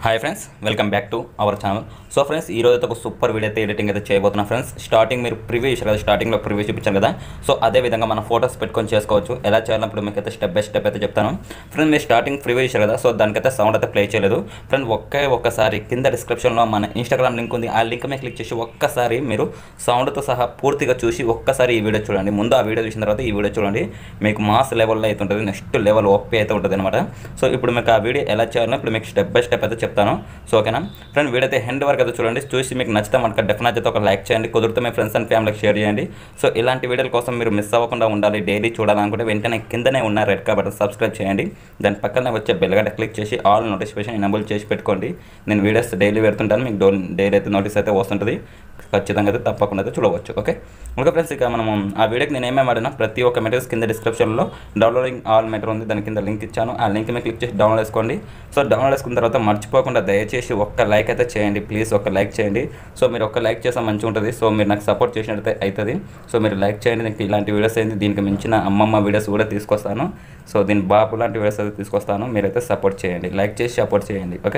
hi friends welcome back to our channel so friends ఈ రోజు అయితే ఒక సూపర్ వీడియో అయితే ఎడిటింగ్ అయితే చేయబోతున్నా ఫ్రెండ్స్ స్టార్టింగ్ మీరు ప్రివ్యూ ఇచ్చారు కదా స్టార్టింగ్లో ప్రివ్యూ చూపించాను కదా సో అదే విధంగా మన ఫోటోస్ పెట్టుకొని చేసుకోవచ్చు ఎలా చేయాలన్నప్పుడు మీకు అయితే స్టెప్ బై స్టెప్ అయితే చెప్తాను ఫ్రెండ్ మీరు స్టార్టింగ్ ప్రివ్యూ ఇచ్చారు కదా సో దానికైతే సౌండ్ అయితే ప్లే చేయలేదు ఫ్రెండ్ ఒకే ఒక్కసారి కింద డిస్క్రిప్షన్లో మన ఇన్స్టాగ్రామ్ లింక్ ఉంది ఆ లింక్ మీద క్లిక్ చేసి ఒక్కసారి మీరు సౌండ్తో సహా పూర్తిగా చూసి ఒక్కసారి ఈ వీడియో చూడండి ముందు ఆ వీడియో చూసిన తర్వాత ఈ వీడియో చూడండి మీకు మాస్ లెవెల్లో అయితే ఉంటుంది నెక్స్ట్ లెవెల్ ఓపీ అయితే ఉంటుంది అనమాట సో ఇప్పుడు మీకు ఆ వీడియో ఎలా చేయాలో ఇప్పుడు మీకు స్టెప్ బై స్టెప్ అయితే చెప్తాను సో ఓకేనా ఫ్రెండ్ వీడియో అయితే హెండ్ వరకు అయితే చూడండి చూసి మీకు నచ్చితే మనకు డెఫినెట్ అయితే ఒక లైక్ చేయండి కుదిరితే మీ ఫ్రెండ్స్ అండ్ ఫ్యామిలీకి షేర్ చేయండి సో ఇలాంటి వీడియోల కోసం మీరు మిస్ అవ్వకుండా ఉండాలి డైలీ చూడాలనుకుంటే వెంటనే కిందనే ఉన్న రెడ్ కాబట్టి సబ్స్క్రైబ్ చేయండి దాని పక్కనే వచ్చే బెల్ గంట క్లిక్ చేసి ఆల్ నోటిఫికేషన్ ఎనబుల్ చేసి పెట్టుకోండి నేను వీడియోస్ డైలీ పెడుతుంటాను మీకు డైలీ అయితే నోటీస్ అయితే వస్తుంటుంది ఖచ్చితంగా అయితే తప్పకుండా అయితే చూడవచ్చు ఓకే ఓకే ఫ్రెండ్స్ ఇక మనము ఆ వీడియోకి నేను ఏమేమి ఆడినా ప్రతి ఒక్క మెటీరియల్స్ కింద డిస్క్రిప్షన్లో డౌన్లోడింగ్ ఆల్ మెటీరియల్ ఉంది దాని కింద లింక్ ఇచ్చాను ఆ లింక్ మీద క్లిక్ చేసి డౌన్లోడ్ చేసుకోండి సో డౌన్లోడ్ చేసుకున్న తర్వాత మర్చిపోకుండా దయచేసి ఒక్క లైక్ అయితే చేయండి ప్లీజ్ ఒక్క లైక్ చేయండి సో మీరు ఒక్క లైక్ చేస్తే మంచిగా ఉంటుంది సో మీరు నాకు సపోర్ట్ చేసినట్టు అవుతుంది సో మీరు లైక్ చేయండి నాకు ఇలాంటి వీడియోస్ అయింది దీనికి మించిన అమ్మమ్మ వీడియోస్ కూడా తీసుకొస్తాను సో దీని బాపు లాంటి వీడియోస్ అయితే తీసుకొస్తాను మీరైతే సపోర్ట్ చేయండి లైక్ చేసి సపోర్ట్ చేయండి okay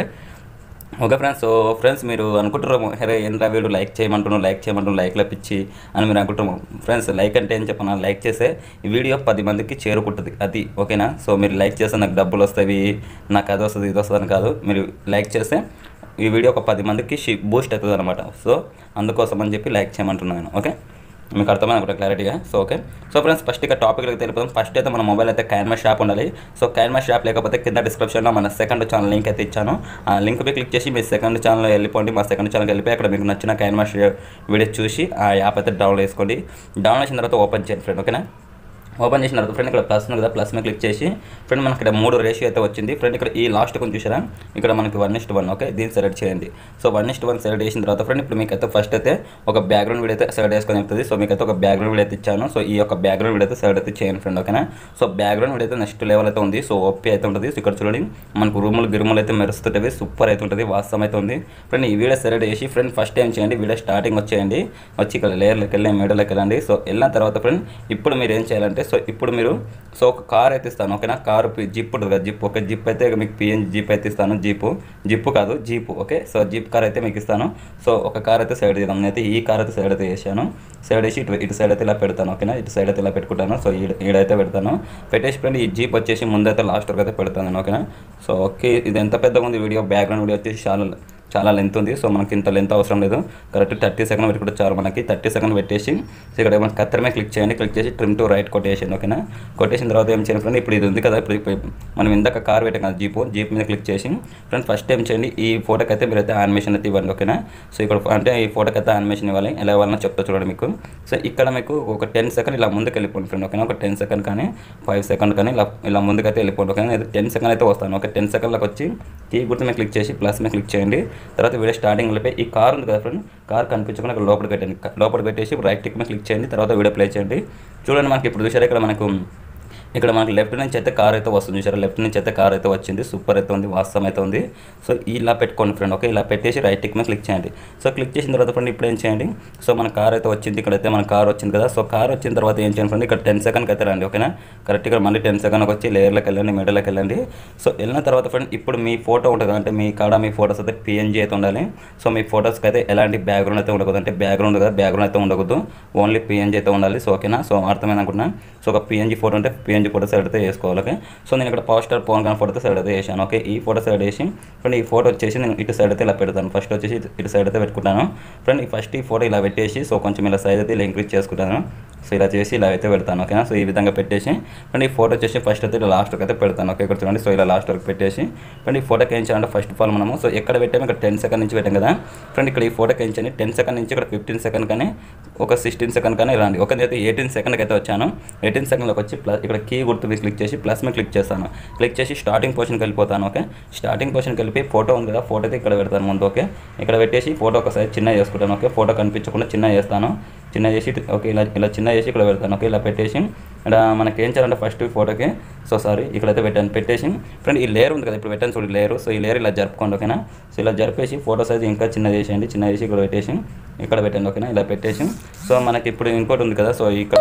okay friends so friends మీరు అనుకుంటున్నారు హరే ఏంద్రా వీడు లైక్ చేయమంటున్నాను లైక్ చేయమంటున్నాను లైక్లో పిచ్చి అని మీరు అనుకుంటున్నారు ఫ్రెండ్స్ లైక్ అంటే ఏం చెప్పను లైక్ చేస్తే ఈ వీడియో పది మందికి చేరుకుంటుంది అది ఓకేనా సో మీరు లైక్ చేస్తే నాకు డబ్బులు వస్తాయి నాకు అది వస్తుంది ఇది వస్తుంది అని కాదు మీరు లైక్ చేస్తే ఈ వీడియో ఒక పది మందికి బూస్ట్ అవుతుంది అనమాట సో అందుకోసం అని చెప్పి లైక్ చేయమంటున్నాను ఓకే మీకు అర్థమైంది ఒకటి క్లారిటీగా so okay so friends first ఇక టాపిక్లోకి తెలిపోతాం ఫస్ట్ అయితే మన మొబైల్ అయితే క్యాన్మా షాప్ ఉండాలి సో క్యాన్మా షాప్ లేకపోతే కింద డిస్క్రిప్షన్లో మన సెకండ్ ఛానల్ లింక్ అయితే ఇచ్చాను ఆ లింక్ పై క్లిక్ చేసి మీ సెకండ్ ఛానల్ వెళ్ళిపోండి మా సెకండ్ ఛానల్కి వెళ్ళిపోయి అక్కడ మీకు నచ్చిన క్యాన్మా వీడియో చూసి ఆ యాప్ అయితే డౌన్లోడ్ చేసుకోండి డౌన్లోడ్ చేసిన తర్వాత ఓపెన్ చేయండి ఫ్రెండ్ ఓకేనా ఓపెన్ చేసిన తర్వాత ఫ్రెండ్ ఇక్కడ ప్లస్ ఉంది కదా ప్లస్ మీద క్లిక్ చేసి ఫ్రెండ్ మనకి ఇక్కడ మూడు రేషియో అయితే వచ్చింది ఫ్రెండ్ ఇక్కడ ఈ లాస్ట్ కొంచెం చూసారా ఇక్కడ మనకి వన్ ఇస్ట్ వన్ ఓకే దీన్ని సెలెక్ట్ చేయండి so one is one select చేసిన తర్వాత ఫ్రెండ్ ఇప్పుడు మీకు అయితే ఫస్ట్ అయితే ఒక బ్యాక్గ్రౌండ్ వీడియో అయితే సెలెక్ట్ చేసుకొని చెప్తుంది సో మీకు అయితే ఒక బ్యాక్గ్రౌండ్ వీడియో అయితే ఇచ్చాను సో ఈ యొక్క బ్యాక్గ్రౌండ్ వీడియో అయితే సెలెక్ట్ అయితే చేయండి ఫ్రెండ్ ఓకేనా సో బ్యాక్గ్రౌండ్ వీడియో అయితే నెక్స్ట్ లెవెల్ అయితే ఉంది సో ఓపీ అయితే ఉంటుంది సో ఇక్కడ చూడండి మనకు రూములు గిరుములు అయితే మెరుస్తుంటవి సూపర్ అయితే ఉంటుంది వాస్తవం అయితే ఉంది ఫ్రెండ్ ఈ వీడియో సెలెక్ట్ చేసి ఫ్రెండ్ ఫస్ట్ టైం చేయండి వీడియో స్టార్టింగ్ వచ్చేయండి వచ్చి ఇక్కడ లేయర్లోకి వెళ్ళి మీడియోలోకి వెళ్ళండి సో వెళ్ళిన తర్వాత ఫ్రెండ్ ఇప్పుడు మీరు ఏం చేయాలంటే సో ఇప్పుడు మీరు సో ఒక కార్ అయితే ఇస్తాను ఓకేనా కారు జిప్ ఉంటుంది కదా జిప్ ఒక జిప్ అయితే మీకు పిఎన్ జీప్ అయితే ఇస్తాను జీపు జిప్ కాదు jeep okay so jeep car అయితే మీకు ఇస్తాను సో ఒక కార్ అయితే సైడ్ చేద్దాం నేనైతే ఈ కార్ అయితే సైడ్ అయితే చేశాను సైడ్ వేసి ఇటు ఇటు సైడ్ అయితే ఇలా పెడతాను ఓకేనా ఇటు సైడ్ అయితే ఇలా పెట్టుకుంటాను సో ఈడ ఈడైతే పెడతాను పెట్టేసి ఫ్రెండ్ ఈ జీప్ వచ్చేసి ముందైతే లాస్ట్ వరకు అయితే పెడతాను నేను ఓకేనా సో ఓకే ఇది ఎంత పెద్దగా ఉంది వీడియో బ్యాక్గ్రౌండ్ వీడియో వచ్చేసి చాలా చాలా లెంత్ ఉంది సో మనకి ఇంత లెంత్ అవసరం లేదు కరెక్ట్ థర్టీ సెకండ్ పెట్టుకుంటే చాలు మనకి థర్టీ సెకండ్ పెట్టేసి సో ఇక్కడ ఏమైనా కత్తెర మీద క్లిక్ చేయండి క్లిక్ చేసి ట్రిమ్ టు రైట్ కొట్టేసింది ఓకేనా కొట్టేసిన తర్వాత ఏం చేయండి ఫ్రెండ్ ఇప్పుడు ఇది ఉంది కదా ఇప్పుడు ఇప్పుడు మనం ఇందాక కార్ పెట్టాం కదా జీప్ జీప్ మీద క్లిక్ చేసి ఫ్రెండ్ ఫస్ట్ ఏం చేయండి ఈ ఫోటోకి అయితే మీరు అయితే యానిమేషన్ అయితే ఇవ్వండి ఓకేనా సో ఇక్కడ అంటే ఈ ఫోటోకి అయితే యానిమేషన్ ఇవ్వాలి ఎలా ఇవ్వాలన్నా చెప్తా చూడండి మీకు సో ఇక్కడ మీకు ఒక టెన్ సెకండ్ ఇలా ముందుకు వెళ్ళిపోండి ఫ్రెండ్ ఓకేనా ఒక టెన్ సెకండ్ కానీ ఫైవ్ సెకండ్ కానీ ఇలా ఇలా ముందుకైతే వెళ్ళిపోండి ఓకేనా ఇది టెన్ సెకండ్ అయితే వస్తాను ఒక టెన్ సెకండ్లకు వచ్చి కీ గుర్తు మీద క్లిక్ చేసి ప్లస్ మీద క్లిక్ చేయండి తర్వాత వీడియో స్టార్టింగ్ వెళ్ళిపోయి ఈ కార్ ఉంది కదా ఫ్రెండ్ కార్ కనిపించకుండా ఇక్కడ లోపల పెట్టండి లోపల పెట్టేసి రైట్ టిక్ మీద క్లిక్ చేయండి తర్వాత వీడియో ప్లే చేయండి చూడండి మనకి ఇప్పుడు చూసారు ఇక్కడ మనకు ఇక్కడ మనకి లెఫ్ట్ నుంచి అయితే కార్ అయితే వస్తుంది చూసారా లెఫ్ట్ నుంచి అయితే కార్ అయితే వచ్చింది సూపర్ అయితే ఉంది వాస్తవం అయితే ఉంది సో ఇలా పెట్టుకోండి ఫ్రెండ్ ఓకే ఇలా పెట్టేసి రైట్ టిక్ మీద క్లిక్ చేయండి సో క్లిక్ చేసిన తర్వాత ఫ్రెండ్ ఇప్పుడు ఏం చేయండి సో మన కార్ అయితే వచ్చింది ఇక్కడైతే మన కార్ వచ్చింది కదా సో కార్ వచ్చిన తర్వాత ఏం చేయండి ఫ్రెండ్ ఇక్కడ టెన్ సెకండ్కి అయితే రండి ఓకేనా కరెక్ట్ ఇక్కడ మళ్ళీ టెన్ సెకండ్కి వచ్చి లేయర్లోకి వెళ్ళండి మిడల్లోకి వెళ్ళండి సో వెళ్ళిన తర్వాత ఫ్రెండ్ ఇప్పుడు మీ ఫోటో ఉంటుంది అంటే మీ కాడ మీ ఫోటోస్ అయితే పిఎన్జీ అయితే ఉండాలి సో మీ ఫోటోస్కి అయితే ఎలాంటి బ్యాక్గ్రౌండ్ అయితే ఉండకూడదు అంటే బ్యాక్గ్రౌండ్ కదా బ్యాక్గ్రౌండ్ అయితే ఉండకూడదు ఓన్లీ పిఎన్జీ అయితే ఉండాలి సో ఓకేనా సో అర్థమైంది అనుకుంటున్నా సో ఒక పిఎన్జీ ఫోటో అంటే పిఎన్జీ ఫోటో సెలెక్ట్ అయితే చేసుకోవాలి ఓకే సో నేను ఇక్కడ power star Pawan Kalyan photo select అయితే చేశాను ఓకే ఈ ఫోటో సెలెక్ట్ చేసి ఫ్రెండ్ ఈ ఫోటో వచ్చేసి నేను ఇటు సైడ్ అయితే ఇలా పెడతాను ఫస్ట్ వచ్చేసి ఇటు- ఇటు సైడ్ అయితే పెట్టుకుంటాను ఫ్రెండ్ ఈ ఫస్ట్ ఈ ఫోటో ఇలా పెట్టేసి సో కొంచెం ఇలా సైజ్ అయితే ఇలా ఇంక్రీజ్ చేసుకుంటాను సో ఇలా చేసి ఇలా అయితే పెడతాను ఓకేనా సో ఈ విధంగా పెట్టేసి ఫ్రెండ్ ఈ ఫోటో వచ్చేసి ఫస్ట్ అయితే ఇలా లాస్ట్ వరకు అయితే పెడతాను ఓకే ఇక్కడ చూడండి సో ఇలా లాస్ట్ వరకు పెట్టేసి ఫ్రెండ్ ఈ ఫోటోకి ఏం చేయాలంటే ఫస్ట్ ఆఫ్ ఆల్ మనము సో ఎక్కడ పెట్టాము ఇక్కడ టెన్ సెకండ్ నుంచి పెట్టాం కదా ఫ్రెండ్ ఇక్కడ ఈ ఫోటోకి ఏం చేయండి టెన్ సెకండ్ నుంచి ఇక్కడ ఫిఫ్టీన్ సెకండ్ కానీ ఒక సిక్స్టీన్ సెకండ్ కానీ రండి ఒక అయితే ఎయిటీన్ సెకండ్కి అయితే వచ్చాను ఎయిటీన్ సెకండ్లోకి వచ్చి ప్లస్ ఇక్కడ కీ గుర్తు మీద క్లిక్ చేసి ప్లస్ మీద క్లిక్ చేస్తాను క్లిక్ చేసి స్టార్టింగ్ పొజిషన్కి వెళ్ళిపోతాను ఓకే స్టార్టింగ్ పొజిషన్కి వెళ్ళిపోయి ఫోటో ఉంది కదా ఫోటో అయితే ఇక్కడ పెడతాను ముందు ఓకే ఇక్కడ పెట్టేసి ఫోటో ఒకసారి చిన్న చేసుకుంటాను ఓకే ఫోటో కనిపించకుండా చిన్న చేస్తాను చిన్న చేసి ఇటు- ఓకే ఇలా ఇలా చిన్న చేసి ఇక్కడ పెడతాను ఓకే ఇలా పెట్టేసి ఇక్కడ మనకి ఏం చేయాలంటే ఫస్ట్ ఈ ఫోటోకి సో సారీ ఇక్కడైతే పెట్టాను పెట్టేసి ఫ్రెండ్ ఈ లేయర్ ఉంది కదా ఇప్పుడు పెట్టాను చూడు లేయర్ సో ఈ లేయర్ ఇలా జరుపుకోండి ఓకేనా సో ఇలా జరిపేసి ఫోటో సైజ్ ఇంకా చిన్న చేసేయండి చిన్న చేసి ఇక్కడ పెట్టేసి ఇక్కడ పెట్టండి ఓకేనా ఇలా పెట్టేసి సో మనకి ఇప్పుడు ఇంకోటి ఉంది కదా సో ఇక్కడ ఈ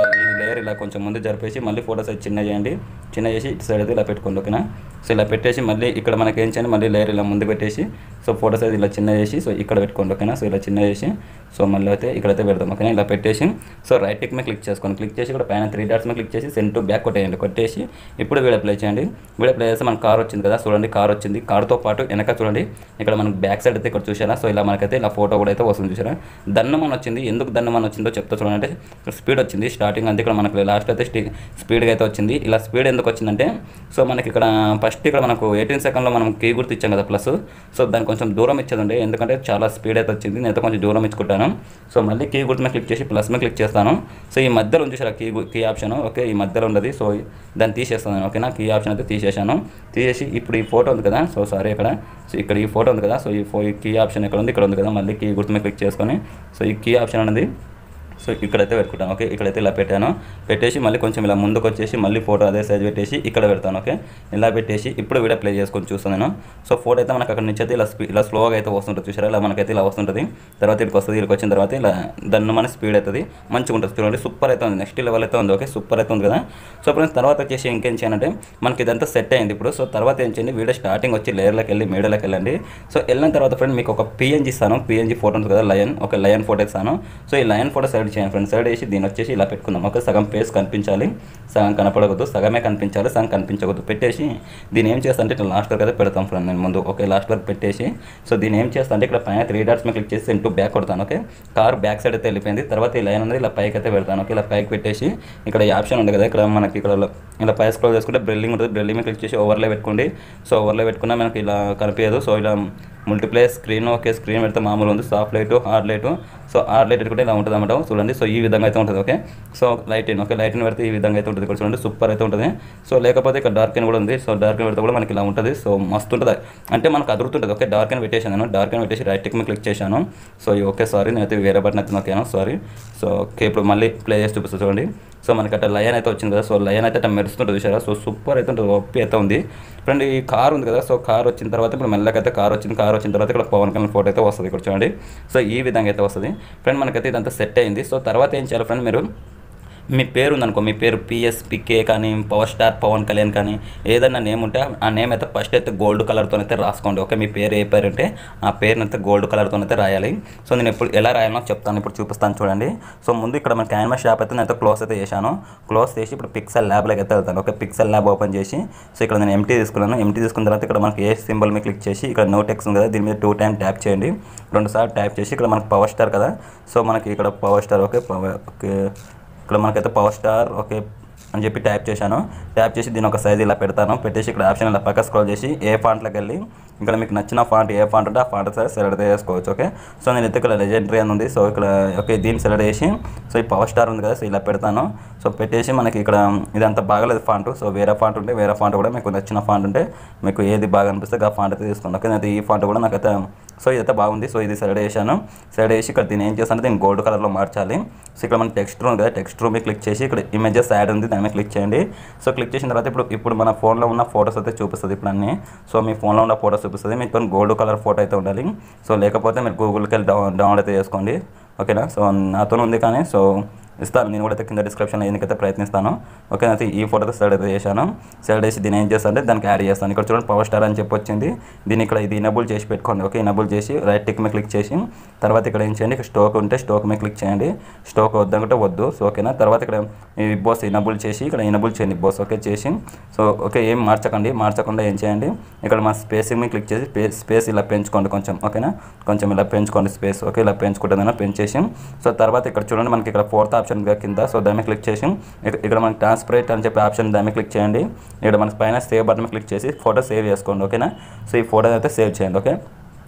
లేయర్ ఇలా కొంచెం ముందు జరిపేసి మళ్ళీ ఫోటోస్ అయితే చిన్న చేయండి చిన్న చేసి ఇటు సైడ్ అయితే ఇలా పెట్టుకోండి ఓకేనా సో ఇలా పెట్టేసి మళ్ళీ ఇక్కడ మనకి ఏం చేయండి మళ్ళీ లేయర్ ఇలా ముందు పెట్టేసి సో ఫోటోస్ అయితే ఇలా చిన్న చేసి సో ఇక్కడ పెట్టుకోండి ఓకేనా సో ఇలా చిన్న చేసి సో మళ్ళీ అయితే ఇక్కడైతే పెడదాం ఓకేనా ఇలా పెట్టేసి సో రైట్ టిక్ మీద క్లిక్ చేసుకోండి క్లిక్ చేసి ఇక్కడ పైన త్రీ డాట్స్ మీద క్లిక్ చేసి సెండ్ టు బ్యాక్ కొట్టేయండి కొట్టేసి ఇప్పుడు వీడియో ప్లే చేయండి వీడియో ప్లే చేస్తే మన కార్ వచ్చింది కదా చూడండి కార్ వచ్చింది కార్తో పాటు వెనక చూడండి ఇక్కడ మనకి బ్యాక్ సైడ్ అయితే ఇక్కడ చూసారా సో ఇలా మనకైతే ఇలా ఫోటో కూడా అయితే వస్తుంది చూసారా దన్నమని వచ్చింది ఎందుకు దన్నమని వచ్చిందో చెప్తా చూడండి అంటే ఇక్కడ స్పీడ్ వచ్చింది స్టార్టింగ్ అంతే ఇక్కడ మనకి లాస్ట్ అయితే స్టీ స్పీడ్గా అయితే వచ్చింది ఇలా స్పీడ్ ఎందుకు వచ్చిందంటే సో మనకి ఇక్కడ ఫస్ట్ ఇక్కడ మనకు ఎయిటీన్ సెకండ్లో మనం కీ గుర్తు ఇచ్చాం కదా ప్లస్ సో దానికి కొంచెం దూరం ఇచ్చేదండి ఎందుకంటే చాలా స్పీడ్ అయితే వచ్చింది నేనైతే కొంచెం దూరం ఇచ్చుకుంటాను సో మళ్ళీ కీ గుర్తు మీద క్లిక్ చేసి ప్లస్ మీద క్లిక్ చేస్తాను సో ఈ మధ్యలో ఉంది చూసారా కీ గు- కీ ఆప్షన్ ఓకే ఈ మధ్యలో ఉన్నది సో దాన్ని తీసేస్తాను నేను, ఓకేనా కీ ఆప్షన్ అయితే తీసేసాను తీసేసి ఇప్పుడు ఈ ఫోటో ఉంది కదా సో సారీ ఇక్కడ సో ఇక్కడ ఈ ఫోటో ఉంది కదా సో ఈ ఫో ఈ కీ ఆప్షన్ ఇక్కడ ఉంది ఇక్కడ ఉంది కదా మళ్ళీ కీ గుర్తు మీద క్లిక్ చేసుకొని సో ఈ కీ ఆప్షన్ అనేది సో ఇక్కడైతే పెట్టుకుంటాను ఓకే ఇక్కడైతే ఇలా పెట్టాను పెట్టేసి మళ్ళీ కొంచెం ఇలా ముందుకు వచ్చేసి మళ్ళీ ఫోటో అదే సైజ్ పెట్టేసి ఇక్కడ పెడతాను ఓకే ఇలా పెట్టేసి ఇప్పుడు వీడియో ప్లే చేసుకొని చూస్తాను నేను సో ఫోటో అయితే మనకు అక్కడ నుంచి అయితే ఇలా స్పీ ఇలా స్లోగా అయితే వస్తుంటుంది చూసారా ఇలా మనకైతే ఇలా వస్తుంటుంది తర్వాత ఇక్కడికి వస్తుంది ఇక్కడికి వచ్చిన తర్వాత ఇలా దన్ను మన స్పీడ్ అవుతుంది మంచిగా ఉంటుంది చూడండి సూపర్ అయితే ఉంది నెక్స్ట్ లెవెల్ అయితే ఉంది ఓకే సూపర్ అయితే ఉంది కదా సో ఫ్రెండ్స్ తర్వాత వచ్చేసి ఇంకేం చేయాలంటే మనకి ఇదంతా సెట్ అయింది ఇప్పుడు సో తర్వాత ఏం చేయండి వీడియో స్టార్టింగ్ వచ్చి లేయర్లోకి వెళ్ళి మీడియాలోకి వెళ్ళండి సో వెళ్ళిన తర్వాత ఫ్రెండ్ మీకు ఒక పిఎన్జీ ఇస్తాను పిఎన్జీ ఫోటో ఉంటుంది కదా లయన్ ఒక లయన్ ఫోటో ఇస్తాను సో ఈ లయన్ ఫోటో సైడ్ చేయండి ఫ్రెండ్ సైడ్ వేసి దీన్ని వచ్చేసి ఇలా పెట్టుకుందాం ఒక సగం ఫేస్ కనిపించాలి సగం కనపడకూడదు సగమే కనిపించాలి సగం కనిపించకూడదు పెట్టేసి దీన్ని ఏం చేస్తా అంటే ఇట్లా లాస్ట్ వరకు అయితే పెడతాం ఫ్రెండ్ నేను ముందు ఓకే లాస్ట్ వరకు పెట్టేసి సో దీన్ని ఏం చేస్తా అంటే ఇక్కడ పైన త్రీ డాట్స్ మీద క్లిక్ చేసి ఇంటూ బ్యాక్ కొడతాను ఓకే కార్ బ్యాక్ సైడ్ అయితే వెళ్ళిపోయింది తర్వాత ఈ లైన్ అనేది ఇలా పైకి అయితే పెడతాను ఓకే ఇలా పైకి పెట్టేసి ఇక్కడ ఈ ఆప్షన్ ఉంది కదా ఇక్కడ మనకి ఇక్కడ ఇలా పై స్క్రోల్ చేసుకుంటే బ్రెల్లింగ్ ఉంటుంది బ్రెల్లింగ్ మీద క్లిక్ చేసి ఓవర్లే పెట్టుకోండి సో ఓవర్లే పెట్టుకున్నా మనకి ఇలా కనిపించదు సో ఇలా మల్టీప్లే స్క్రీన్ ఓకే స్క్రీన్ పెడితే మామూలు ఉంది soft light hard light so hard light కూడా ఇలా ఉంటుంది అనమాట చూడండి సో ఈ విధంగా అయితే ఉంటుంది okay so light okay light పెడితే ఈ విధంగా అయితే ఉంటుంది ఇక్కడ చూడండి సూపర్ అయితే ఉంటుంది సో లేకపోతే ఇక్కడ డార్క్ కూడా ఉంది సో డార్క్ పెడితే కూడా మనకి ఇలా ఉంటుంది సో మస్తు ఉంటుంది అంటే మనకు అదురుతుంటుంది ఓకే డార్క్ అని పెట్టేసాను నేను డార్క్ అని పెట్టేసి రైట్ టిక్ మీద క్లిక్ చేశాను సో ఈ ఓకే సారీ నేనైతే వేరే బటన్ అయితే నొక్కాను సారీ సో ఓకే ఇప్పుడు మళ్ళీ ప్లే చేసి చూపిస్తాను చూడండి సో మనకి అట్లా లయన్ అయితే వచ్చింది కదా సో లయన్ అయితే అట్లా మెరుస్తుంటుంది చూసారా సో సూపర్ అయితే ఉంటుంది ఒప్పి అయితే ఉంది ఫ్రెండ్ ఈ కార్ ఉంది కదా సో కార్ వచ్చిన తర్వాత ఇప్పుడు మెల్లగా అయితే కార్ వచ్చింది కార్ వచ్చిన తర్వాత ఇక్కడ పవన్ కళ్యాణ్ ఫోటో అయితే వస్తుంది ఇక్కడ చూడండి సో ఈ విధంగా అయితే వస్తుంది ఫ్రెండ్ మనకైతే ఇదంతా సెట్ అయింది సో తర్వాత ఏం చేయాలి ఫ్రెండ్ మీరు మీ పేరు ఉందనుకో మీ పేరు పిఎస్ పికే కానీ పవర్ స్టార్ పవన్ కళ్యాణ్ కానీ ఏదైనా నేమ్ ఉంటే ఆ నేమ్ అయితే ఫస్ట్ అయితే గోల్డ్ కలర్తో అయితే రాసుకోండి ఓకే మీ పేరు ఏ పేరు ఉంటే ఆ పేరుని అయితే గోల్డ్ కలర్తో అయితే రాయాలి సో నేను ఎప్పుడు ఎలా రాయాలో చెప్తాను ఇప్పుడు చూపిస్తాను చూడండి సో ముందు ఇక్కడ మన క్యాన్వాస్ షాప్ అయితే నేను క్లోజ్ అయితే చేశాను క్లోజ్ చేసి ఇప్పుడు పిక్సెల్ ల్యాబ్లోకి అయితే వెళ్తాను ఓకే పిక్సెల్ ల్యాబ్ ఓపెన్ చేసి సో ఇక్కడ నేను ఎంటీ తీసుకున్నాను ఎంటీ తీసుకున్న తర్వాత ఇక్కడ మనకి ఏ సింబల్ మీద క్లిక్ చేసి ఇక్కడ నో టెక్స్ ఉంది కదా దీని మీద టూ టైం ట్యాప్ చేయండి రెండు సార్లు ట్యాప్ చేసి ఇక్కడ మనకి పవర్ స్టార్ కదా సో మనకి ఇక్కడ power star okay power okay ఇక్కడ మనకైతే పవర్ స్టార్ ఓకే అని చెప్పి ట్యాప్ చేశాను ట్యాప్ చేసి దీని ఒక సైజ్ ఇలా పెడతాను పెట్టేసి ఇక్కడ ఆప్షన్ ఇలా పక్క స్క్రోల్ చేసి ఏ ఫాంట్లోకి వెళ్ళి ఇక్కడ మీకు నచ్చిన ఫాంట్ ఏ ఫాంట్ ఉంటే ఆ ఫాంట్ సైజ్ సెలెక్ట్ చేసుకోవచ్చు ఓకే సో నేను అయితే ఇక్కడ లెజెండరీ అని ఉంది సో ఇక్కడ ఓకే దీన్ని సెలెక్ట్ చేసి సో ఈ పవర్ స్టార్ ఉంది కదా సో ఇలా పెడతాను సో పెట్టేసి మనకి ఇక్కడ ఇదంతా బాగలేదు ఫాంట్ సో వేరే ఫాంట్ ఉంటే వేరే ఫాంట్ కూడా మీకు నచ్చిన ఫాంట్ ఉంటే మీకు ఏది బాగా అనిపిస్తే ఆ ఫాంట్ అయితే తీసుకోండి ఓకే అయితే ఈ ఫాంట్ కూడా నాకైతే సో ఇదైతే బాగుంది సో ఇది సెలెక్ట్ చేశాను సెలెక్ట్ చేసి ఇక్కడ దీన్ని ఏం చేస్తాను దీన్ని గోల్డ్ కలర్లో మార్చాలి సో ఇక్కడ మన టెక్స్ట్ రూమ్ కదా టెక్స్ట్ రూమ్ మీద క్లిక్ చేసి ఇక్కడ ఇమేజెస్ యాడ్ ఉంది దాని మీద క్లిక్ చేయండి సో క్లిక్ చేసిన తర్వాత ఇప్పుడు ఇప్పుడు మన ఫోన్లో ఉన్న ఫోటోస్ అయితే చూపిస్తుంది ఇప్పుడు అన్ని సో మీ ఫోన్లో ఉన్న ఫోటోస్ చూపిస్తుంది మీకు గోల్డ్ కలర్ ఫోటో అయితే ఉండాలి సో లేకపోతే మీరు గూగుల్కి వెళ్ళి డౌన్ డౌన్లోడ్ అయితే చేసుకోండి ఓకేనా సో నాతో ఉంది కానీ సో ఇస్తాను నేను కూడా అయితే కింద డిస్క్రిప్షన్లో ఎందుకైతే ప్రయత్నిస్తాను ఓకే అయితే ఈ ఫోటోతో సెలెక్ట్ అయితే చేశాను సెలెక్ట్ చేసి దీన్ని ఏం చేస్తాను అంటే దానికి యాడ్ చేస్తాను ఇక్కడ చూడండి పవర్ స్టార్ అని చెప్పి వచ్చింది దీన్ని ఇక్కడ ఇది ఇనబుల్ చేసి పెట్టుకోండి ఓకే ఇనబుల్ చేసి రైట్ టిక్ మీద క్లిక్ చేసి తర్వాత ఇక్కడ ఏం చేయండి ఇక్కడ స్టోక్ ఉంటే స్టోక్ మీద క్లిక్ చేయండి స్టోక్ వద్దనుకుంటే వద్దు సో ఓకేనా తర్వాత ఇక్కడ ఈ బోస్ ఇనబుల్ చేసి ఇక్కడ ఇనబుల్ చేయండి బోస్ ఓకే చేసి సో ఓకే ఏం మార్చకండి మార్చకుండా ఏం చేయండి ఇక్కడ మన స్పేసింగ్ మీద క్లిక్ చేసి స్పేస్ స్పేస్ ఇలా పెంచుకోండి కొంచెం ఓకేనా కొంచెం ఇలా పెంచుకోండి స్పేస్ ఓకే ఇలా పెంచుకుంటుందన్నా పెంచేసి సో తర్వాత ఇక్కడ చూడండి మనకి ఇక్కడ ఫోర్త్ ఆప్షన్ కింద సో దాని మీద క్లిక్ చేసి ఇక- ఇక్కడ మనకి ట్రాన్స్పరేట్ అని చెప్పి ఆప్షన్ దాని మీద క్లిక్ చేయండి ఇక్కడ మనకి పైన సేవ్ బటన్ మీద క్లిక్ చేసి ఫోటో సేవ్ చేసుకోండి ఓకేనా సో ఈ ఫోటో అయితే సేవ్ చేయండి ఓకే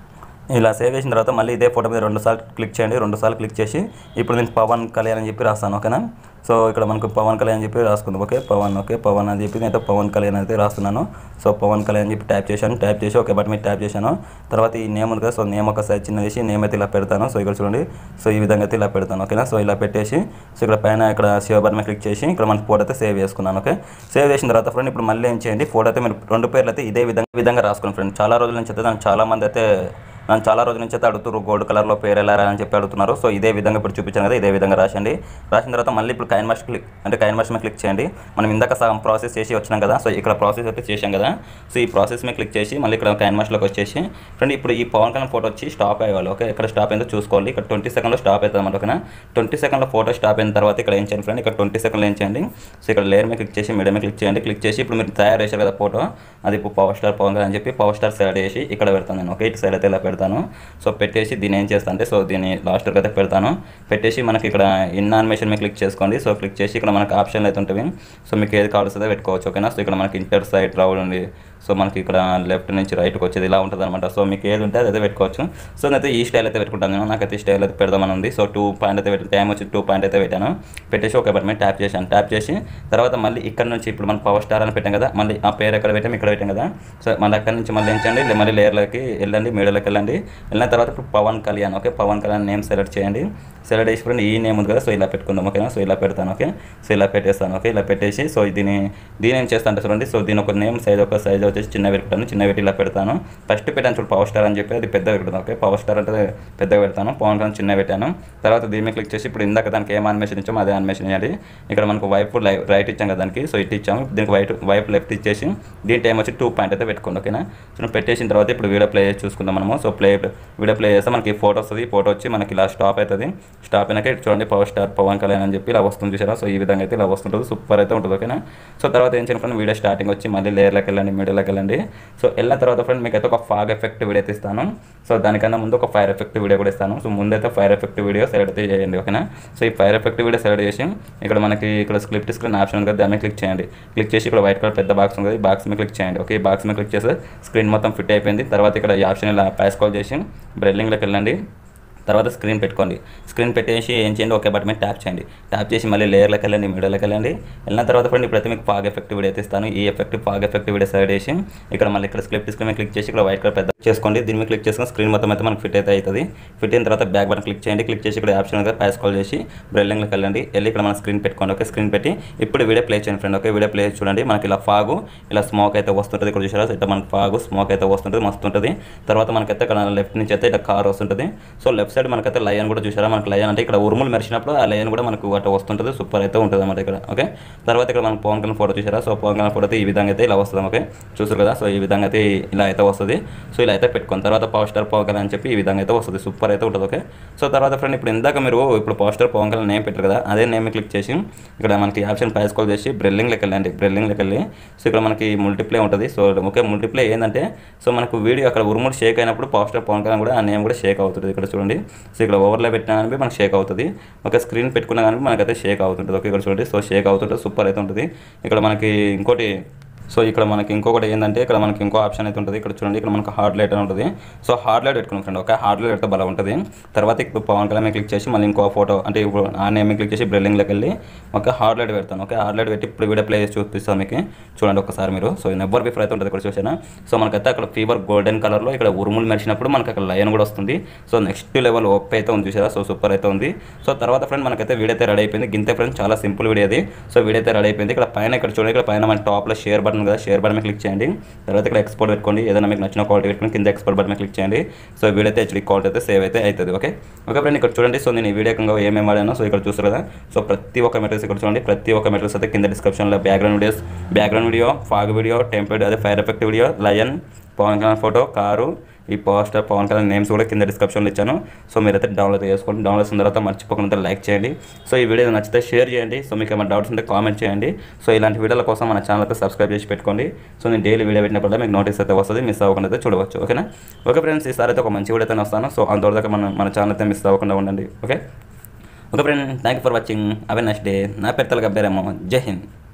ఇలా సేవ్ చేసిన తర్వాత మళ్ళీ ఇదే ఫోటో మీద రెండు సార్లు క్లిక్ చేయండి రెండు సార్లు క్లిక్ చేసి ఇప్పుడు నేను పవన్ కళ్యాణ్ అని చెప్పి రాస్తాను ఓకేనా సో ఇక్కడ మనకు పవన్ కళ్యాణ్ అని చెప్పి రాసుకుందాం ఓకే పవన్ ఓకే పవన్ అని చెప్పి నేనైతే పవన్ కళ్యాణ్ అయితే రాస్తున్నాను సో పవన్ కళ్యాణ్ అని చెప్పి ట్యాప్ చేశాను ట్యాప్ చేసి ఓకే బట్ మీద ట్యాప్ చేశాను తర్వాత ఈ నేమ్ ఉంది కదా సో నేమ్ ఒక సైజ్ చిన్న చేసి నేమ్ అయితే ఇలా పెడతాను సో ఇక్కడ చూడండి సో ఈ విధంగా అయితే ఇలా పెడతాను ఓకేనా సో ఇలా పెట్టేసి సో ఇక్కడ పైన ఇక్కడ సేవ్ బటన్ మీద క్లిక్ చేసి ఇక్కడ మన ఫోటో అయితే సేవ్ చేసుకున్నాను ఓకే సేవ్ చేసిన తర్వాత ఫ్రెండ్ ఇప్పుడు మళ్ళీ ఏం చేయండి ఫోటో అయితే మీరు రెండు పేర్లు అయితే ఇదే విధంగా ఈ విధంగా రాసుకోండి ఫ్రెండ్ చాలా రోజుల నుంచి అయితే దానికి చాలా మంది అయితే నన్ను చాలా రోజుల నుంచి అయితే అడుగుతారు గోల్డ్ కలర్లో పేరు ఎలా అని చెప్పి అడుగుతున్నారు సో ఇదే విధంగా ఇప్పుడు చూపించాను కదా ఇదే విధంగా రాసండి రాసిన తర్వాత మళ్ళీ ఇప్పుడు కైన్ మాస్టర్ క్లిక్ అంటే కైన్ మాస్టర్ మీద క్లిక్ చేయండి మనం ఇందాక సగం ప్రాసెస్ చేసి వచ్చినాం కదా సో ఇక్కడ ప్రాసెస్ అయితే చేసాం కదా సో ఈ ప్రాసెస్ మీద క్లిక్ చేసి మళ్ళీ ఇక్కడ కైన్ మాస్టర్లోకి వచ్చేసి ఫ్రెండ్ ఇప్పుడు ఈ పవన్ కళ్యాణ్ ఫోటో వచ్చి స్టాప్ అయ్యాలి ఓకే ఇక్కడ స్టాప్ అయిందో చూసుకోవాలి ఇక్కడ ట్వంటీ సెకండ్లో స్టాప్ అవుతుంది అనమాట ఓకేనా ట్వంటీ సెకండ్లో ఫోటో స్టాప్ అయిన తర్వాత ఇక్కడ ఏం చేయండి ఫ్రెండ్ ఇక్కడ ట్వంటీ సెకండ్లో ఏం చేయండి సో ఇక్కడ లేయర్ మీద క్లిక్ చేసి మీడియం మీద క్లిక్ చేయండి క్లిక్ చేసి ఇప్పుడు మీరు తయారు చేశారు కదా ఫోటో అది ఇప్పుడు పవర్ స్టార్ పవన్ కళ్యాణ్ అని చెప్పి పవర్ స్టార్ సైడ్ వేసి ఇక్కడ పెడతాను నేను ఓకే ఇటు సైడ్ అయితే ఇలా పెడతాను సో పెట్టేసి దీన్ని ఏం చేస్తాను అంటే సో దీన్ని లాస్ట్ అయితే పెడతాను పెట్టేసి మనకి ఇక్కడ ఇన్ ఆనిమేషన్ మీద క్లిక్ చేసుకోండి సో క్లిక్ చేసి ఇక్కడ మనకి ఆప్షన్లు అయితే ఉంటాయి సో మీకు ఏది కావాల్సిందో పెట్టుకోవచ్చు ఓకేనా సో ఇక్కడ మనకి ఇంటర్ సైడ్ రావడం ఉంది సో మనకి ఇక్కడ లెఫ్ట్ నుంచి రైట్కి వచ్చేది ఇలా ఉంటుంది అనమాట సో మీకు ఏది ఉంటే అది అయితే పెట్టుకోవచ్చు సో నేనైతే ఈ స్టైల్ అయితే పెట్టుకుంటాను నేను నాకైతే ఈ స్టైల్ అయితే పెడదామని ఉంది సో టూ పాయింట్ అయితే పెట్టి టైం వచ్చి టూ పాయింట్ అయితే పెట్టాను పెట్టేసి ఒక బటన్ మీద ట్యాప్ చేశాను ట్యాప్ చేసి తర్వాత మళ్ళీ ఇక్కడ నుంచి ఇప్పుడు మనం పవర్ స్టార్ అని పెట్టాం కదా మళ్ళీ ఆ పేరు ఎక్కడ పెట్టాం ఇక్కడ పెట్టాం కదా సో మళ్ళీ అక్కడ నుంచి మళ్ళీ ఏం చేయండి మళ్ళీ లేయర్లోకి వెళ్ళండి మీడియాలోకి వెళ్ళండి వెళ్ళిన తర్వాత ఇప్పుడు Pawan Kalyan okay Pawan Kalyan name select చేయండి సెలెక్ట్ చేసి ఫ్రెండ్ ఈ నేమ్ ఉంది కదా సో ఇలా పెట్టుకుందాం ఓకేనా సో ఇలా పెడతాను ఓకే సో ఇలా పెట్టేస్తాను ఓకే ఇలా పెట్టేసి సో దీని దీని ఏం చేస్తాను అంటే చూడండి సో దీని ఒక నేమ్ సైజ్ ఒక సైజ్ వచ్చేసి చిన్న పెట్టుకుంటాను చిన్న పెట్టి ఇలా పెడతాను ఫస్ట్ పెట్టాను చూడు పవర్ స్టార్ అని చెప్పి అది పెద్ద పెడతాను ఓకే పవర్ స్టార్ అంటే పెద్దగా పెడతాను పవన్ కళ్యాణ్ చిన్న పెట్టాను తర్వాత దీని మీద క్లిక్ చేసి ఇప్పుడు ఇందాక దానికి ఏం అనిమేషన్ ఇచ్చామో అదే అనిమేషన్ ఇవ్వాలి ఇక్కడ మనకు వైపు రైట్ ఇచ్చాం కదా దానికి సో ఇటు ఇచ్చాము దీనికి వైట్ వైపు లెఫ్ట్ ఇచ్చేసి దీని టైం వచ్చి టూ పాయింట్ అయితే పెట్టుకోండి ఓకేనా సో పెట్టేసిన తర్వాత ఇప్పుడు వీడియో ప్లే చేసి చూసుకుందాం మనము సో ప్లే వీడియో ప్లే చేస్తే మనకి ఫోటో వస్తుంది ఫోటో వచ్చి మనకి ఇలా స్టాప్ అవుతుంది స్టాప్ అయినాక ఇటు చూడండి పవర్ స్టార్ పవన్ కళ్యాణ్ అని చెప్పి ఇలా వస్తుంది చూసారా సో ఈ విధంగా అయితే ఇలా వస్తుంటుంది సూపర్ అయితే ఉంటుంది ఓకేనా సో తర్వాత ఏం చేయకుండా వీడియో స్టార్టింగ్ వచ్చి మళ్ళీ లేయర్లోకి వెళ్ళండి మీడియోలోకి వెళ్ళండి సో వెళ్ళిన తర్వాత ఫ్రెండ్ మీకు అయితే ఒక ఫాగ్ ఎఫెక్ట్ వీడియో అయితే ఇస్తాను సో దానికన్నా ముందు ఒక ఫైర్ ఎఫెక్ట్ వీడియో కూడా ఇస్తాను సో ముందైతే ఫైర్ ఎఫెక్ట్ వీడియో సెలెక్ట్ అయితే చేయండి ఓకేనా సో ఈ ఫైర్ ఎఫెక్ట్ వీడియో సెలెక్ట్ చేసి ఇక్కడ మనకి ఇక్కడ స్క్రిప్ట్ స్క్రీన్ ఆప్షన్ ఉంది కదా దాని మీద క్లిక్ చేయండి క్లిక్ చేసి ఇక్కడ వైట్ కలర్ పెద్ద బాక్స్ ఉంది ఈ బాక్స్ మీద క్లిక్ చేయండి ఓకే ఈ బాక్స్ మీద క్లిక్ చేస్తే స్క్రీన్ మొత్తం ఫిట్ అయిపోయింది తర్వాత ఇక్కడ ఈ ఆప్షన్ ఇలా ప్యాస్ కాల్ చేసి బ్రెల్లింగ్లోకి వెళ్ళండి తర్వాత స్క్రీన్ పెట్టుకోండి స్క్రీన్ పెట్టేసి ఏం చేయండి ఒకే బటన్ మీద ట్యాప్ చేయండి ట్యాప్ చేసి మళ్ళీ లేయర్లోకి వెళ్ళండి మీడియోలోకి వెళ్ళండి వెళ్ళిన తర్వాత ఫ్రెండ్ ఇప్పుడైతే మీకు ఫాగ్ ఎఫెక్ట్ వీడియో అయితే ఇస్తాను ఈ effect fog effect video side చేసి ఇక్కడ మళ్ళీ ఇక్కడ స్క్రిప్ట్ స్క్రీన్ మీద క్లిక్ చేసి ఇక్కడ వైట్ కలర్ పెద్ద చేసుకోండి దీని మీద క్లిక్ చేసుకుని స్క్రీన్ మొత్తం అయితే మనకి ఫిట్ అయితే అవుతుంది ఫిట్ అయిన తర్వాత బ్యాక్ బటన్ క్లిక్ చేయండి క్లిక్ చేసి ఇక్కడ ఆప్షన్ దగ్గర ప్యాస్ కాల్ చేసి బ్రెల్లింగ్లోకి వెళ్ళండి వెళ్ళి ఇక్కడ మన స్క్రీన్ పెట్టుకోండి ఓకే స్క్రీన్ పెట్టి ఇప్పుడు వీడియో ప్లే చేయండి ఫ్రెండ్ ఓకే వీడియో ప్లే చేసి చూడండి మనకి ఇలా ఫాగు ఇలా స్మోక్ అయితే వస్తుంటుంది ఇక్కడ చూసారా ఇట్లా మనకి ఫాగు స్మోక్ అయితే వస్తుంటుంది మస్తు ఉంటుంది తర్వాత మనకైతే ఇక్కడ లెఫ్ట్ నుంచి అయితే ఇట్లా కార్ వస్తుంటుంది సో లెఫ్ట్ సైడ్ మనకైతే లయన్ కూడా చూసారా మనకి లయన్ అంటే ఇక్కడ ఉరుములు మెరిచినప్పుడు ఆ లయన్ కూడా మనకు అట్లా వస్తుంటుంది సూపర్ అయితే ఉంటుంది అన్నమాట ఇక్కడ ఓకే తర్వాత ఇక్కడ మనకు పవన్ కళ్యాణ్ ఫోటో చూసారా సో పవన్ కళ్యాణ్ ఫోటో అయితే ఈ విధంగా అయితే ఇలా వస్తుంది ఓకే చూసారు కదా సో ఈ విధంగా అయితే ఇలా అయితే వస్తుంది సో ఇలా అయితే పెట్టుకున్న తర్వాత పవర్ స్టార్ పవన్ కళ్యాణ్ అని చెప్పి ఈ విధంగా అయితే వస్తుంది సూపర్ అయితే ఉంటుంది ఓకే సో తర్వాత ఫ్రెండ్ ఇప్పుడు ఇందాక మీరు ఇప్పుడు power star Pawan Kalyan name పెట్టారు కదా అదే నేమ్ క్లిక్ చేసి ఇక్కడ మనకి ఆప్షన్ ప్రైస్ కాల్ చేసి బ్రెల్లింగ్లోకి వెళ్ళండి బ్రెల్లింగ్లోకి వెళ్ళి సో ఇక్కడ మనకి మల్టీప్లే ఉంటుంది సో ఓకే మల్టీప్లే ఏంటంటే సో మనకు వీడియో అక్కడ ఉరుముడు షేక్ అయినప్పుడు పవర్ స్టార్ పవన్ కళ్యాణ్ కూడా ఆ నేమ్ కూడా షేక్ అవుతుంది ఇక్కడ చూడండి సో ఇక్కడ ఓవర్లో పెట్టినా కానీ మనకి షేక్ అవుతుంది ఒక స్క్రీన్ పెట్టుకున్నా కానీ మనకైతే షేక్ అవుతుంటుంది ఓకే ఇక్కడ చూడండి సో షేక్ అవుతుంటుంది సూపర్ అయితే ఉంటుంది ఇక్కడ మనకి ఇంకోటి సో ఇక్కడ మనకి ఇంకొకటి ఏంటంటే ఇక్కడ మనకి ఇంకో ఆప్షన్ అయితే ఉంటుంది ఇక్కడ చూడండి ఇక్కడ మనకు హార్డ్ లైట్ అని ఉంటుంది సో హార్డ్ లైట్ పెట్టుకున్నాం ఫ్రెండ్ ఓకే హార్డ్ లైట్ అయితే బలం ఉంటుంది తర్వాత ఇప్పుడు పవన్ కళ్యాణ్ మీద క్లిక్ చేసి మళ్ళీ ఇంకో ఫోటో అంటే ఇప్పుడు ఆ నేమ్ క్లిక్ చేసి బ్రెల్లింగ్లోకి వెళ్ళి ఒక హార్డ్ లైట్ పెడతాను ఓకే హార్డ్ లైట్ పెట్టి ఇప్పుడు వీడియో ప్లే చేసి చూపిస్తాను మీకు చూడండి ఒకసారి మీరు సో నెబ్బర్ బిఫర్ అయితే ఉంటుంది ఇక్కడ చూసాను సో మనకైతే అక్కడ ఫీవర్ గోల్డెన్ కలర్లో ఇక్కడ ఉరుములు మెరిచినప్పుడు మనకి అక్కడ లయన్ కూడా వస్తుంది సో నెక్స్ట్ లెవెల్ ఓప్ అయితే ఉంది చూసారా సో సూపర్ అయితే ఉంది సో తర్వాత ఫ్రెండ్ మనకైతే వీడియో అయితే రెడీ అయిపోయింది గింతే ఫ్రెండ్ చాలా సింపుల్ వీడియో అది సో వీడియో అయితే రెడీ అయిపోయింది ఇక్కడ పైన ఇక్కడ చూడండి ఇక్కడ పైన మన టాప్లో షేర్ బటన్ కదా షేర్ బటన్ మీద క్లిక్ చేయండి తర్వాత ఇక్కడ ఎక్స్పోర్ట్ పెట్టుకోండి ఏదైనా మీకు నచ్చిన క్వాలిటీ పెట్టుకుని కింద ఎక్స్పోర్ట్ బటన్ మీద క్లిక్ చేయండి సో వీడియో అయితే హెచ్డీ క్వాలిటీ అయితే సేవ్ అయితే అవుతుంది ఓకే ఓకే ఫ్రెండ్ ఇక్కడ చూడండి సో నేను ఈ వీడియో కింద ఏమేమి వాడానో సో ఇక్కడ చూస్తారు కదా సో ప్రతి ఒక్క మెటీరియల్స్ ఇక్కడ చూడండి ప్రతి ఒక్క మెటీరియల్స్ అయితే కింద డిస్క్రిప్షన్లో background videos background video fog video టెంపెడ్ అదే fire effect video lion Pawan Kalyan photo car ఈ పోస్టర్ పవన్ కళ్యాణ్ నేమ్స్ కూడా కింద డిస్క్రిప్షన్లో ఇచ్చాను సో మీరైతే డౌన్లోడ్ చేసుకోండి డౌన్లోడ్ చేసిన తర్వాత మర్చిపోకుండా లైక్ చేయండి సో ఈ వీడియో నచ్చితే షేర్ చేయండి సో మీకు ఏమైనా డౌట్స్ ఉంటే కామెంట్ చేయండి సో ఇలాంటి వీడియోల కోసం మన ఛానల్ అయితే సబ్స్క్రైబ్ చేసి పెట్టుకోండి సో నేను డైలీ వీడియో పెట్టినప్పుడు మీకు నోటీస్ అయితే వస్తుంది మిస్ అవ్వకుండా అయితే చూడవచ్చు ఓకేనా ఓకే ఫ్రెండ్స్ ఈసారి అయితే ఒక మంచి వీడియో అయితే వస్తాను సో అంతవరకు మన మన ఛానల్ అయితే మిస్ అవ్వకుండా ఉండండి okay okay friend thank you for watching అవే నెక్స్ట్ డే నా పేరు తలగబ్బేరేమో జై హింద్